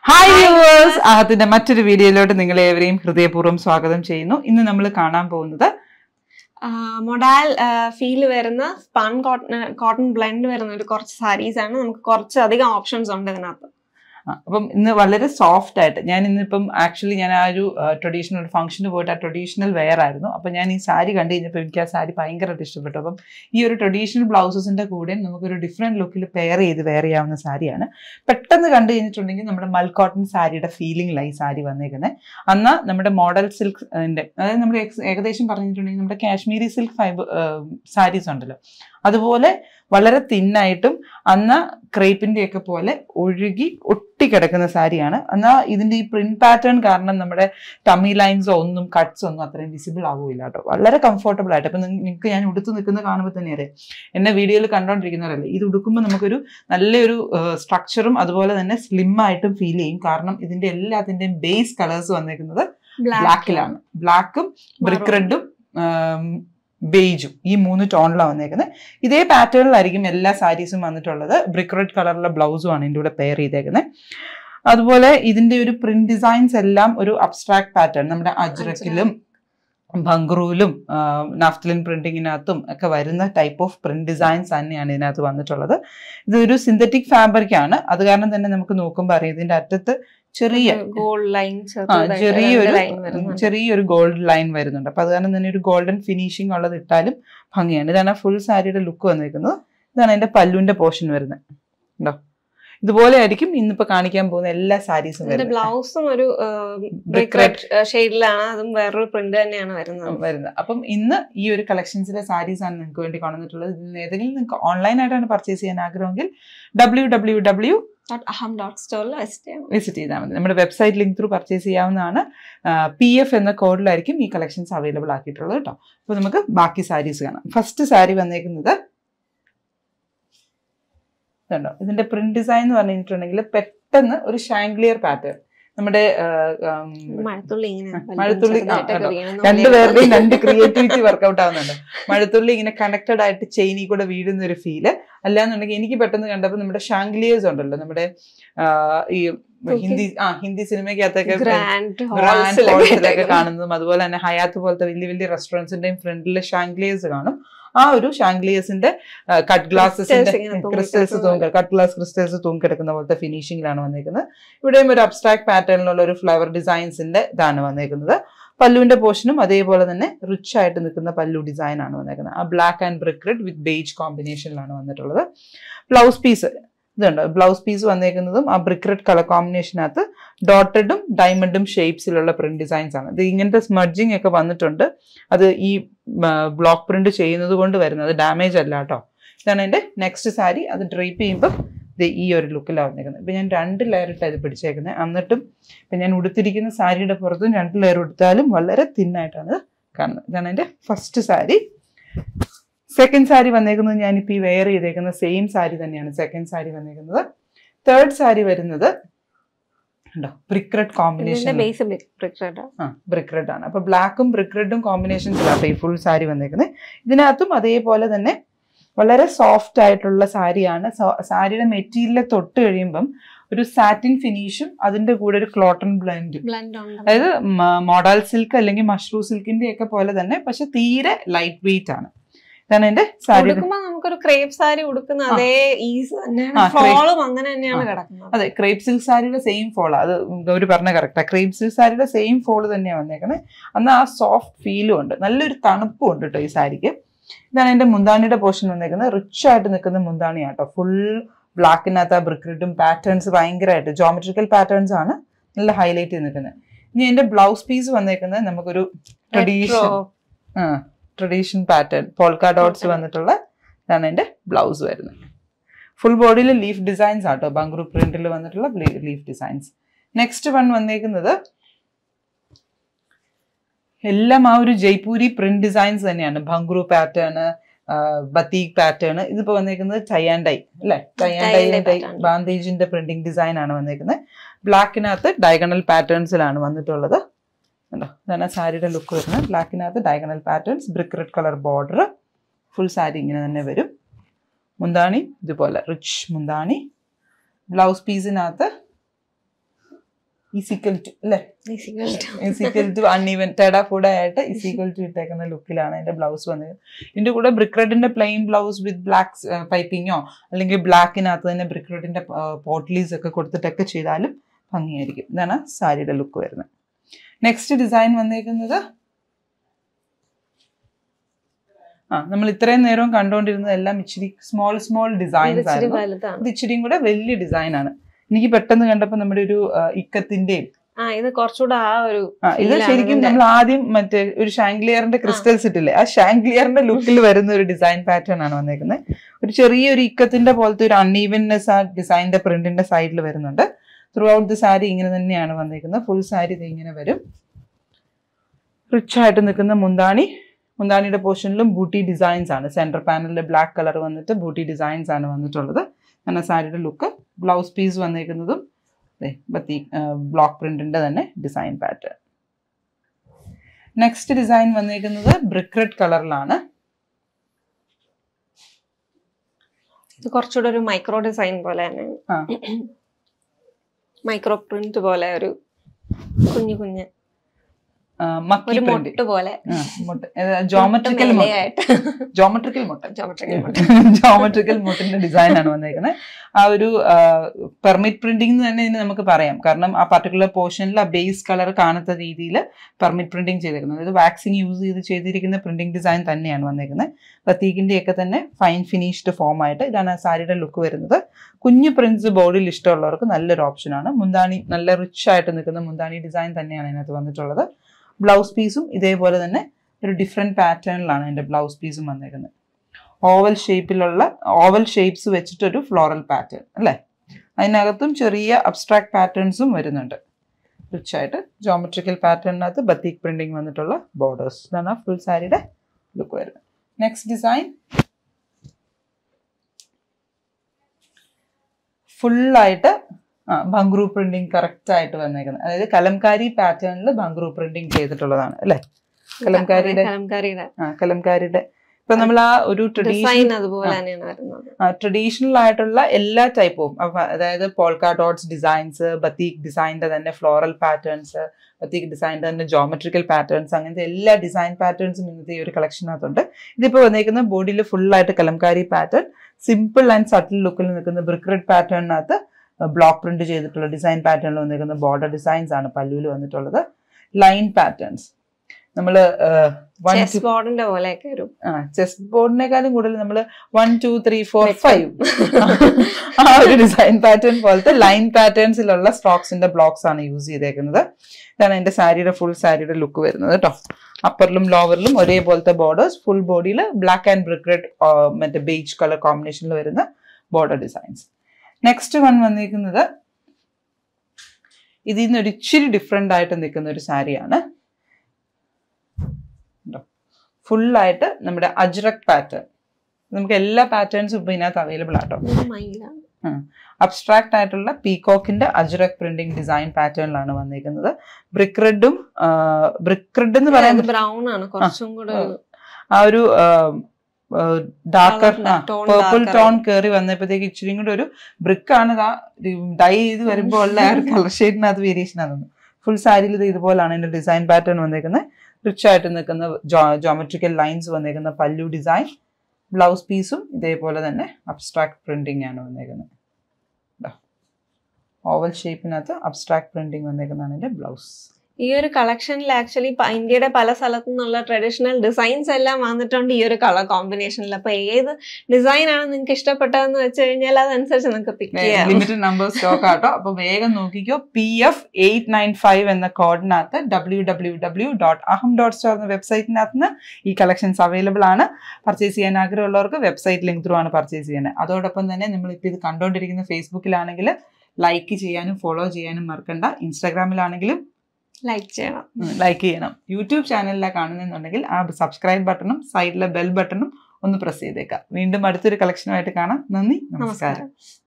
Hi viewers അഹത്തിന്റെ മറ്റൊരു വീഡിയോയിലോട്ട് നിങ്ങളെ ഏവരെയും ഹൃദയപൂർവ്വം സ്വാഗതം ചെയ്യുന്നു ഇന്ന് നമ്മൾ കാണാൻ പോകുന്നത് മൊഡാൽ ഫീൽ വരുന്ന സ്പൺ കോട്ടൺ കോട്ടൺ ബ്ലെൻഡ് വരുന്ന ഒരു കുറച്ച് സാരീസ് ആണ് നമുക്ക് കുറച്ചധികം ഓപ്ഷൻസ് ഉണ്ട് ഇതിനകത്ത് ആ, അപ്പം ഇന്ന് വളരെ സോഫ്റ്റ് ആയിട്ട് ഞാൻ ഇന്നിപ്പം ആക്ച്വലി ഞാൻ ആ ഒരു ട്രഡീഷണൽ ഫംഗ്ഷന് പോയിട്ട് ആ ട്രഡീഷണൽ വെയർ ആയിരുന്നു അപ്പം ഞാൻ ഈ സാരി കണ്ടു കഴിഞ്ഞപ്പോൾ എനിക്ക് ആ സാരി ഭയങ്കരമായിട്ട് ഇഷ്ടപ്പെട്ടു അപ്പം ഈ ഒരു ട്രഡീഷണൽ ബ്ലൗസസിന്റെ കൂടെ നമുക്കൊരു ഡിഫറെന്റ് ലുക്കിൽ പെയർ ചെയ്ത് വെയർ ചെയ്യാവുന്ന സാരിയാണ് പെട്ടെന്ന് കണ്ടു കഴിഞ്ഞിട്ടുണ്ടെങ്കിൽ നമ്മുടെ മൽ കോട്ടൺ സാരിയുടെ ഫീലിംഗിലായി സാരി വന്നേക്കുന്നത് അന്ന് നമ്മുടെ മോഡൽ സിൽക്ക് അതായത് നമ്മൾ ഏകദേശം- ഏകദേശം പറഞ്ഞിട്ടുണ്ടെങ്കിൽ നമ്മുടെ കാശ്മീരി സിൽക്ക് ഫൈബർ സാരീസ് ഉണ്ടല്ലോ അതുപോലെ വളരെ തിന്നായിട്ടും അന്ന് ക്രേപ്പിന്റെ ഒക്കെ പോലെ ഒഴുകി ഒട്ടിക്കിടക്കുന്ന സാരിയാണ് എന്നാൽ ഇതിന്റെ ഈ പ്രിന്റ് പാറ്റേൺ കാരണം നമ്മുടെ ടമ്മി ലൈൻസോ ഒന്നും കട്ട്സ് ഒന്നും അത്രയും വിസിബിൾ ആവില്ല കേട്ടോ വളരെ കംഫർട്ടബിൾ ആയിട്ട് അപ്പൊ നിങ്ങൾക്ക് ഞാൻ ഉടുത്ത് നിൽക്കുന്നത് കാണുമ്പോൾ തന്നെ അറിയാം എന്നെ വീഡിയോയിൽ കണ്ടോണ്ടിരിക്കുന്നവരല്ലേ ഇത് ഉടുക്കുമ്പോൾ നമുക്കൊരു നല്ലൊരു സ്ട്രക്ചറും അതുപോലെ തന്നെ സ്ലിം ആയിട്ടും ഫീൽ ചെയ്യും കാരണം ഇതിന്റെ എല്ലാത്തിന്റെയും ബേസ് കളേഴ്സ് വന്നേക്കുന്നത് ബ്ലാക്കിലാണ് ബ്ലാക്കും ബ്രിക്ക് റെഡും ബേജും ഈ മൂന്ന് ടോണിലാണ് വന്നേക്കുന്നത് ഇതേ പാറ്റേണിലായിരിക്കും എല്ലാ സാരീസും വന്നിട്ടുള്ളത് ബ്രിക്ക് റെഡ് കളറിലെ ബ്ലൗസും ആണ് ഇതിൻ്റെ കൂടെ പെയർ ചെയ്തേക്കുന്നത് അതുപോലെ ഇതിന്റെ ഒരു പ്രിന്റ് ഡിസൈൻസ് എല്ലാം ഒരു അബ്സ്ട്രാക്ട് പാറ്റേൺ നമ്മുടെ അജ്രക്കിലും ബംഗ്രൂലും നഫ്തലിൻ പ്രിന്റിങ്ങിനകത്തും ഒക്കെ വരുന്ന ടൈപ്പ് ഓഫ് പ്രിന്റ് ഡിസൈൻസ് തന്നെയാണ് ഇതിനകത്ത് വന്നിട്ടുള്ളത് ഇതൊരു സിന്തറ്റിക് ഫാബ്രിക് ആണ് അത് കാരണം തന്നെ നമുക്ക് നോക്കുമ്പോൾ അറിയാം ഇതിന്റെ അറ്റത്ത് ചെറിയ ഗോൾഡ് ലൈൻ ആ, ചെറിയൊരു ചെറിയൊരു ഗോൾഡ് ലൈൻ വരുന്നുണ്ട് അപ്പൊ അത് കാരണം തന്നെ ഒരു ഗോൾഡൻ ഫിനിഷിംഗ് ഉള്ളത് ഇട്ടാലും ഭംഗിയാണ് ഇതാണ് ഫുൾ സാരിയുടെ ലുക്ക് വന്നിരിക്കുന്നത് ഇതാണ് അതിന്റെ പല്ലുവിന്റെ പോർഷൻ വരുന്നത് ഉണ്ടോ ഇതുപോലെ ആയിരിക്കും ഇന്നിപ്പോ കാണിക്കാൻ പോകുന്ന എല്ലാ സാരീസും ഇതിന്റെ വരുന്നത് ബ്ലൗസും ഒരു Brick ബ്രിക്ക് റെഡ് ഷെയ്ഡിലാണ് അതും വേറൊരു പ്രിന്റ് തന്നെയാണ് വരുന്നത് വരുന്നത് അപ്പം ഇന്ന് ഈ ഒരു കളക്ഷൻസിലെ സാരീസ് ആണ് നിങ്ങൾക്ക് വേണ്ടി കൊണ്ടുവന്നിട്ടുള്ളത് ഇതിൽ ഏതെങ്കിലും നിങ്ങൾക്ക് ഓൺലൈൻ ആയിട്ടാണ് പർച്ചേസ് ചെയ്യാൻ ആഗ്രഹമെങ്കിൽ W W W Aham dot സ്റ്റോറിൽ വെസ്റ്റ് ചെയ്യണം വിസിറ്റ് ചെയ്താൽ മതി നമ്മുടെ വെബ്സൈറ്റ് ലിങ്ക് ത്രൂ പർച്ചേസ് ചെയ്യാവുന്നതാണ് പി എഫ് എന്ന കോഡിലായിരിക്കും ഈ കളക്ഷൻസ് അവൈലബിൾ ആക്കിയിട്ടുള്ളത് കേട്ടോ അപ്പോൾ നമുക്ക് ബാക്കി സാരീസ് കാണാം ഫസ്റ്റ് സാരി വന്നേക്കുന്നത് ഇതുണ്ടോ ഇതിന്റെ പ്രിന്റ് ഡിസൈൻ എന്ന് പറഞ്ഞിട്ടുണ്ടെങ്കിൽ പെട്ടെന്ന് ഒരു ഷാങ്ക്ലിയർ പാറ്റേൺ നമ്മുടെ ആ, ഉം, മഴത്തുള്ളി ഇങ്ങനെ മഴത്തുള്ളി, ആ, ചെറുതായിട്ടൊക്കെ കണ്ടോ? വീഴുന്ന രണ്ട് പോലെയാണ്. പേരുടെയും രണ്ട് ക്രിയേറ്റിവിറ്റി വർക്കൗട്ട് ആവുന്നുണ്ട് മഴത്തുള്ളി ഇങ്ങനെ കണക്റ്റഡ് ആയിട്ട് ചെയിനിൽ കൂടെ വീഴുന്ന ഒരു ഫീല് അല്ലാന്നുണ്ടെങ്കിൽ എനിക്ക് പെട്ടെന്ന് കണ്ടപ്പോൾ നമ്മുടെ ഷാങ്ക്ലിയേഴ്സ് ഉണ്ടല്ലോ നമ്മുടെ ആ, ഈ ഹിന്ദി ആ ഹിന്ദി സിനിമയ്ക്കകത്തൊക്കെ ഗ്രാൻഡ് ഗ്രാൻഡ് ഹോൾസിലൊക്കെ ഹോൾസിലൊക്കെ കാണുന്നതും അതുപോലെ തന്നെ ഹയാത്ത് പോലത്തെ വലിയ വലിയ റെസ്റ്റോറൻറ്റ്സിന്റെയും ഫ്രണ്ടിൽ ഷാങ്ക്ലിയേഴ്സ് കാണും ആ ഒരു ഷാങ്ക്ലിയേഴ്സിന്റെ കട്ട് ഗ്ലാസസിന്റെ Crystals ഇങ്ങനെ ക്രിസ്റ്റൽസ് തൂങ്ങിക്കിടക്കുന്ന തൂങ്ങി കട്ട് ഗ്ലാസ് ക്രിസ്റ്റൽസ് തൂങ്ങിക്കിടക്കുന്ന പോലത്തെ ഫിനിഷിംഗിലാണ് വന്നേക്കുന്നത് ഇവിടെയും ഒരു അബ്സ്ട്രാക്ട് പാറ്റേണിലുള്ള ഒരു ഫ്ലവർ ഡിസൈൻസിന്റെ ഇതാണ് വന്നേക്കുന്നത് പല്ലുവിന്റെ പോർഷനും അതേപോലെ തന്നെ റിച്ച് ആയിട്ട് നിൽക്കുന്ന പല്ലു ഡിസൈൻ ആണ് വന്നേക്കുന്നത് ആ black and brick red with beige കോമ്പിനേഷനിലാണ് വന്നിട്ടുള്ളത് ബ്ലൗസ് പീസ് ഇതുണ്ട് ബ്ലൗസ് പീസ് വന്നേക്കുന്നതും ആ ബ്രിക്ക് റെഡ് കളർ കോമ്പിനേഷനകത്ത് ഡോട്ടഡും ഡയമണ്ടും ഷേപ്സിലുള്ള പ്രിന്റ് ഡിസൈൻസ് ആണ് ഇത് ഇങ്ങനത്തെ സ്മഡ്ജിങ് ഒക്കെ വന്നിട്ടുണ്ട് അത് ഈ ബ്ലോക്ക് പ്രിന്റ് ചെയ്യുന്നത് കൊണ്ട് വരുന്നത് ഡാമേജ് അല്ല കേട്ടോ ഇതാണ് എൻ്റെ നെക്സ്റ്റ് സാരി അത് ഡ്രൈപ്പ് ചെയ്യുമ്പോൾ ഇത് ഈ ഒരു ലുക്കിലാണ് വന്നേക്കുന്നത് ഇപ്പം ഞാൻ രണ്ട് ലെയർ ഇട്ടാണ് ഇത് പിടിച്ചേക്കുന്നത് എന്നിട്ടും ഇപ്പം ഞാൻ ഉടുത്തിരിക്കുന്ന സാരിയുടെ പുറത്തും രണ്ട് ലെയർ എടുത്താലും വളരെ തിന്നായിട്ടാണ് ഇത് കാണുന്നത് ഇതാണ് എൻ്റെ ഫസ്റ്റ് സാരി സെക്കൻഡ് സാരി വന്നേക്കുന്നത് ഞാനിപ്പോൾ ഈ വെയർ ചെയ്തേക്കുന്ന സെയിം സാരി തന്നെയാണ് സെക്കൻഡ് സാരി വന്നേക്കുന്നത് തേർഡ് സാരി വരുന്നത് ഉണ്ടോ ബ്രിക്ക് റെഡ് ഇതിന്റെ കോമ്പിനേഷൻ ബേസ് ബ്രിക്ക് റെഡ് ആ ബ്രിക്ക് റെഡ് ആണ് അപ്പൊ ബ്ലാക്കും ബ്രിക്ക് റെഡും കോമ്പിനേഷൻസിലാണ് ഈ ഫുൾ സാരി വന്നേക്കുന്നത് ഇതിനകത്തും അതേപോലെ തന്നെ വളരെ സോഫ്റ്റ് ആയിട്ടുള്ള സാരിയാണ് സോ- സാരിയുടെ മെറ്റീരിയൽ തൊട്ട് കഴിയുമ്പം ഒരു സാറ്റിൻ ഫിനിഷും അതിന്റെ കൂടെ ഒരു ക്ലോട്ടൺ ബ്ലെൻഡും ബ്ലെൻഡ് ഉണ്ട് അതായത് മോഡൽ സിൽക്ക് അല്ലെങ്കിൽ മഷ്റൂ സിൽക്കിന്റെ ഒക്കെ പോലെ തന്നെ പക്ഷെ തീരെ ലൈറ്റ് വെയിറ്റ് ആണ് ഇതാണ് എന്റെ സാരി ഉടുക്കുമ്പോ നമുക്കൊരു ക്രേപ്പ് സാരി ഉടുക്കുന്ന ആ. അതേ ഈസ് ആ, തന്നെയാണ് crepe. ഫ്ലോളും അങ്ങനെ തന്നെയാണ് ആ. കിടക്കുന്നത് അതെ ക്രേപ്പ് സിൽക്ക് സാരിയുടെ സെയിം ഫോൾ അത് ഗൗരി പറഞ്ഞ കറക്റ്റാ ക്രേപ്പ് സിൽക്ക് സാരിയുടെ സെയിം ഫോൾ തന്നെയാണ് വന്നേക്കുന്നത് അന്ന് ആ സോഫ്റ്റ് ഫീലും ഉണ്ട് നല്ലൊരു തണുപ്പും ഉണ്ട് കേട്ടോ ഈ സാരിക്ക് ഇതാണ് എൻ്റെ മുന്താണിയുടെ പോർഷൻ വന്നേക്കുന്നത് റിച്ച് ആയിട്ട് നിൽക്കുന്ന മുന്താണിയാണ് കേട്ടോ ഫുൾ ബ്ലാക്കിനകത്ത് ആ ബ്രിക്രിഡും പാറ്റേൺസ് ഭയങ്കരമായിട്ട് ജോമെട്രിക്കൽ പാറ്റേൺസ് ആണ് നല്ല ഹൈലൈറ്റ് ചെയ്ത് നിൽക്കുന്നത് ഇനി എൻ്റെ ബ്ലൗസ് പീസ് വന്നേക്കുന്നത് നമുക്കൊരു tradition Retro. Tradition pattern polka dots Pattern. വന്നിട്ടുള്ള ഇതാണ് എൻ്റെ ബ്ലൗസ് വരുന്നത് ഫുൾ ബോഡിയിൽ ലീഫ് ഡിസൈൻസ് ആട്ടോ ബംഗ്രു പ്രിന്റിൽ വന്നിട്ടുള്ള ലീഫ് ഡിസൈൻസ് നെക്സ്റ്റ് വൺ വന്നേക്കുന്നത് എല്ലാം ആ ഒരു ജയ്പൂരി പ്രിന്റ് ഡിസൈൻസ് തന്നെയാണ് ഭംഗ്രു പാറ്റേൺ ബത്തീക് പാറ്റേൺ ഇതിപ്പോ വന്നേക്കുന്നത് ടൈ അല്ലെ Tie-and-dye ടൈ pattern. ബാന്തേജിന്റെ പ്രിന്റിംഗ് ഡിസൈൻ ആണ് വന്നേക്കുന്നത് ബ്ലാക്കിനകത്ത് ഡയഗണൽ പാറ്റേൺസിലാണ് വന്നിട്ടുള്ളത് കണ്ടോ ഇതാണ് സാരിയുടെ ലുക്ക് വരുന്നത് ബ്ലാക്കിനകത്ത് diagonal patterns brick red colour border full sari ഇങ്ങനെ തന്നെ വരും മുന്താണി ഇതുപോലെ റിച്ച് മുന്താണി ബ്ലൗസ് പീസിനകത്ത് ഈസിക്കൽ ടു അല്ലേ Equal to. Equal to uneven ടെഡ ഫുഡ് ആയിട്ട് ഈസിക്കൽ ടു ഇട്ടേക്കുന്ന ലുക്കിലാണ് എന്റെ ബ്ലൗസ് വന്നത് ഇതിന്റെ കൂടെ ബ്രിക്ക് റെഡിന്റെ പ്ലെയിൻ ബ്ലൗസ് വിത്ത് ബ്ലാക്ക് പൈപ്പിങ്ങോ അല്ലെങ്കിൽ ബ്ലാക്കിനകത്ത് തന്നെ ബ്രിക്ക് റെഡിന്റെ പോട്ട്ലീസ് ഒക്കെ കൊടുത്തിട്ടൊക്കെ ചെയ്താലും ഭംഗിയായിരിക്കും ഇതാണ് സാരിയുടെ ലുക്ക് വരുന്നത് നെക്സ്റ്റ് ഡിസൈൻ വന്നേക്കുന്നത് ആ നമ്മൾ ഇത്രയും നേരം കണ്ടുകൊണ്ടിരുന്നത് എല്ലാം ഇച്ചിരി സ്മോൾ സ്മോൾ ഇത് ഡിസൈൻസ് ഇച്ചിരി ആയിരുന്നു വലുതാണ് ഇത് ഇച്ചിരിയും കൂടെ വലിയ ഡിസൈൻ ആണ് എനിക്ക് പെട്ടെന്ന് കണ്ടപ്പോൾ നമ്മുടെ ഒരു ആ, ഇക്കത്തിന്റെയും ആ ഇത് കുറച്ചുകൂടെ ആ ഒരു ആ, ഇത് feel ആണ് ശരിക്കും ഇതിന്റെ. നമ്മൾ ആദ്യം മറ്റേ ഒരു ഷാങ്ക്ലിയറിന്റെ ക്രിസ്റ്റൽസ് ഇട്ടില്ലേ ആ ഷാങ്ക്ലിയറിന്റെ ലുക്കിൽ വരുന്ന ഒരു ഡിസൈൻ പാറ്റേൺ ആണ് വന്നേക്കുന്നത് ഒരു ചെറിയൊരു ഇക്കത്തിന്റെ പോലത്തെ ഒരു അൺഈവൻനെസ് ആ ഡിസൈനിന്റെ പ്രിന്റിന്റെ സൈഡിൽ വരുന്നുണ്ട് ത്രൂ ഔട്ട് ദി സാരി ഇങ്ങനെ തന്നെയാണ് വന്നേക്കുന്നത് ഫുൾ സാരി ഇത് ഇങ്ങനെ വരും റിച്ച് ആയിട്ട് നിൽക്കുന്ന മുന്താണി മുന്താണിയുടെ പോർഷനിലും ബൂട്ടി ഡിസൈൻസ് ആണ് സെന്റർ പാനലിൽ ബ്ലാക്ക് കളർ വന്നിട്ട് ബൂട്ടി ഡിസൈൻസ് ആണ് വന്നിട്ടുള്ളത് അങ്ങനെ സാരിയുടെ ലുക്ക് ബ്ലൗസ് പീസ് വന്നേക്കുന്നതും ബത്തി ബ്ലോക്ക് പ്രിന്റിന്റെ തന്നെ ഡിസൈൻ പാറ്റേൺ നെക്സ്റ്റ് ഡിസൈൻ വന്നേക്കുന്നത് ബ്രിക്ക് റെഡ് കളറിലാണ് ഇത് കുറച്ചുകൂടെ ഒരു മൈക്രോ ഡിസൈൻ പോലെ തന്നെ ആ. മൈക്രോ പ്രിന്റ് പോലെ ഒരു കുഞ്ഞു കുഞ്ഞ് മക്കി ഒരു പ്രിന്റ് മൊട്ട് പോലെ ജോമെട്രിക്കൽ മൊട്ട് മേലെയായിട്ട്. ജോമെട്രിക്കൽ മുട്ട Geometrical മുട്ട. ജോമെട്രിക്കൽ മുട്ടിന്റെ ഡിസൈൻ ആണ് വന്നേക്കുന്നത് ആ ഒരു പെർമിറ്റ് പ്രിന്റിംഗ് എന്ന് തന്നെ ഇതിന് നമുക്ക് പറയാം കാരണം ആ പർട്ടിക്കുലർ പോർഷനിൽ ആ ബേസ് കളർ കാണാത്ത രീതിയിൽ പെർമിറ്റ് പ്രിന്റിംഗ് ചെയ്തേക്കുന്നത് അതായത് വാക്സിങ് യൂസ് ചെയ്ത് ചെയ്തിരിക്കുന്ന പ്രിന്റിംഗ് ഡിസൈൻ തന്നെയാണ് വന്നേക്കുന്നത് ബത്തീക്കിന്റെ ഒക്കെ തന്നെ ഫൈൻ ഫിനിഷ്ഡ് ഫോം ആയിട്ട് ഇതാണ് ആ സാരിയുടെ ലുക്ക് വരുന്നത് കുഞ്ഞു പ്രിന്റ്സ് ബോഡിയിൽ ഇഷ്ടമുള്ളവർക്ക് നല്ലൊരു ഓപ്ഷനാണ് മുന്താണി നല്ല റിച്ച് ആയിട്ട് നിൽക്കുന്ന മുന്താണി ഡിസൈൻ തന്നെയാണ് ഇതിനകത്ത് വന്നിട്ടുള്ളത് ബ്ലൗസ് പീസും ഇതേപോലെ തന്നെ ഒരു ഡിഫറെൻറ്റ് പാറ്റേണിലാണ് എൻ്റെ ബ്ലൗസ് പീസും വന്നേക്കുന്നത് ഓവൽ ഷേപ്പിലുള്ള ഓവൽ ഷേപ്സ് വെച്ചിട്ടൊരു ഫ്ലോറൽ പാറ്റേൺ അല്ലേ അതിനകത്തും ചെറിയ അബ്സ്ട്രാക്ട് പാറ്റേൺസും വരുന്നുണ്ട് റിച്ച് ആയിട്ട് ജോമെട്രിക്കൽ പാറ്റേണിനകത്ത് ബത്തീക് പ്രിന്റിങ് വന്നിട്ടുള്ള ബോർഡേഴ്സ് ഇതാണ് ഫുൾ സാരിയുടെ ലുക്ക് വരുന്നത് നെക്സ്റ്റ് ഡിസൈൻ ഫുള്ളായിട്ട് ആ ബംഗ്രൂ പ്രിന്റിങ് കറക്റ്റ് ആയിട്ട് വന്നേക്കുന്നത് അതായത് കലംകാരി പാറ്റേണിൽ ബംഗ്രൂ പ്രിന്റിങ് ചെയ്തിട്ടുള്ളതാണ് അല്ലേ കലംകാരിയുടെ കലംകാരിയുടെ ആ കലംകാരിയുടെ ഇപ്പൊ നമ്മൾ ആ ഒരു ട്രഡീഷണൽ ഡിസൈൻ അതുപോലെ തന്നെയാണ് വരുന്നത് ട്രഡീഷണൽ ആയിട്ടുള്ള എല്ലാ ടൈപ്പും അതായത് പോൾക്ക ഡോട്ട്സ് ഡിസൈൻസ് ബത്തീക് ഡിസൈനിന്റെ തന്നെ ഫ്ലോറൽ പാറ്റേൺസ് ബത്തീക് ഡിസൈനിന്റെ തന്നെ ജോമെട്രിക്കൽ പാറ്റേൺസ് അങ്ങനത്തെ എല്ലാ ഡിസൈൻ പാറ്റേൺസും ഇന്നത്തെ ഈ ഒരു കളക്ഷനകത്തുണ്ട് ഇതിപ്പോ വന്നേക്കുന്ന ബോഡിയിൽ ഫുള്ളായിട്ട് kalamkari pattern simple and subtle ലുക്കിൽ നിൽക്കുന്ന ബ്രിക്ക് റെഡ് പാറ്റേണിനകത്ത് ബ്ലോക്ക് പ്രിന്റ് ചെയ്തിട്ടുള്ള ഡിസൈൻ പാറ്റേണിൽ വന്നിരിക്കുന്ന ബോർഡർ ഡിസൈൻസ് ആണ് പല്ലുവിൽ വന്നിട്ടുള്ളത് ലൈൻ പാറ്റേൺസ് നമ്മൾ വൺ ചെസ് ബോർഡിന്റെ പോലെയൊക്കെ ഒരു ആ ചെസ് ബോർഡിനേക്കാളും കൂടുതൽ നമ്മൾ വൺ ടു ത്രീ ഫോർ വെട്ടും. ഫൈവ് ആ ഒരു ഡിസൈൻ പാറ്റേൺ പോലത്തെ ലൈൻ പാറ്റേൺസിലുള്ള സ്റ്റോക്സിന്റെ ബ്ലോക്സ് ആണ് യൂസ് ചെയ്തേക്കുന്നത് ഇതാണ് എന്റെ സാരിയുടെ ഫുൾ സാരിയുടെ ലുക്ക് വരുന്നത് കേട്ടോ അപ്പറിലും ലോവറിലും ഒരേപോലത്തെ ബോർഡേഴ്സ് ഫുൾ ബോഡിയിൽ ബ്ലാക്ക് ആൻഡ് ബ്രിക്ക് റെഡ് മറ്റേ ബേജ് കളർ കോമ്പിനേഷനിൽ വരുന്ന ബോർഡർ ഡിസൈൻസ് നെക്സ്റ്റ് വൺ വന്നിരിക്കുന്നത് ഇതിൽ നിന്ന് ഒരു ഇച്ചിരി ഡിഫറെൻ്റ് ആയിട്ട് നിൽക്കുന്ന ഒരു സാരിയാണ് ഫുള്ളായിട്ട് നമ്മുടെ അജ്രക് പാറ്റേൺ നമുക്ക് എല്ലാ പാറ്റേൺസും ഇപ്പൊ ഇതിനകത്ത് അവൈലബിൾ ആട്ടോ മയിലാണ് അബ്സ്ട്രാക്ട് ആയിട്ടുള്ള പീകോക്കിന്റെ അജ്രക് പ്രിന്റിംഗ് ഡിസൈൻ പാറ്റേണിലാണ് വന്നിരിക്കുന്നത് ബ്രിക്ക് റെഡും ബ്രിക്ക് റെഡ് എന്ന് പറയുന്നത് ബ്രൗൺ ആണ് കുറച്ചും കൂടെ ഒരു ആ ഒരു darker Colour, tone purple darker tone കയറി വന്നപ്പോഴത്തേക്ക് ഇച്ചിരി കൂടെ ഒരു ബ്രിക്ക് ആണ് ഡൈ ചെയ്ത് വരുമ്പോൾ ഉള്ള ആ ഒരു കളർ ഷെയ്ഡിനകത്ത് വേരിയേഷൻ ആണ് ഫുൾ സാരിയിൽ ഇത് ഇതുപോലാണ് ഇതിന്റെ ഡിസൈൻ പാറ്റേൺ വന്നേക്കുന്നത് റിച്ച് ആയിട്ട് നിൽക്കുന്ന ജോമെട്രിക്കൽ ലൈൻസ് വന്നേക്കുന്ന പല്ലു ഡിസൈൻ ബ്ലൗസ് പീസും ഇതേപോലെ തന്നെ അബ്സ്ട്രാക്ട് പ്രിന്റിംഗ് ആണ് വന്നേക്കുന്നത് ഓവൽ ഷേപ്പിനകത്ത് അബ്സ്ട്രാക്ട് പ്രിന്റിംഗ് വന്നേക്കുന്നതാണ് ഇതിന്റെ ബ്ലൗസ് ഈ ഒരു കളക്ഷനിൽ ആക്ച്വലി ഇന്ത്യയുടെ പല സ്ഥലത്തു നിന്നുള്ള ട്രഡീഷണൽ ഡിസൈൻസ് എല്ലാം വന്നിട്ടുണ്ട് ഈ ഒരു കളർ കോമ്പിനേഷനിൽ അപ്പൊ ഏത് ഡിസൈൻ ആണ് നിങ്ങൾക്ക് ഇഷ്ടപ്പെട്ടതെന്ന് വെച്ച് കഴിഞ്ഞാൽ അതനുസരിച്ച് നിങ്ങൾക്ക് പിക്ക് ചെയ്യാം ലിമിറ്റഡ് നമ്പർ സ്റ്റോക്ക് ആട്ടോ അപ്പൊ വേഗം നോക്കിക്കോ P F eight nine five എന്ന കോഡിനകത്ത് W W W dot Aham dot store എന്ന വെബ്സൈറ്റിനകത്ത് നിന്ന് ഈ കളക്ഷൻസ് അവൈലബിൾ ആണ് പർച്ചേസ് ചെയ്യാൻ ആഗ്രഹമുള്ളവർക്ക് വെബ്സൈറ്റ് ലിങ്ക് ത്രൂ ആണ് പർച്ചേസ് ചെയ്യുന്നത് അതോടൊപ്പം തന്നെ നമ്മൾ ഇപ്പോൾ ഇത് കണ്ടുകൊണ്ടിരിക്കുന്ന ഫേസ്ബുക്കിലാണെങ്കിൽ ലൈക്ക് ചെയ്യാനും ഫോളോ ചെയ്യാനും മറക്കണ്ട ഇൻസ്റ്റാഗ്രാമിലാണെങ്കിലും ലൈക്ക് ചെയ്യണം ലൈക്ക് ചെയ്യണം യൂട്യൂബ് ചാനലിലാണ് കാണുന്നെന്നുണ്ടെങ്കിൽ ആ സബ്സ്ക്രൈബ് ബട്ടണും സൈഡിലെ ബെൽ ബട്ടണും ഒന്ന് പ്രസ് ചെയ്തേക്കാം വീണ്ടും അടുത്തൊരു കളക്ഷനുമായിട്ട് കാണാം നന്ദി നമസ്കാരം നമസ്കാരം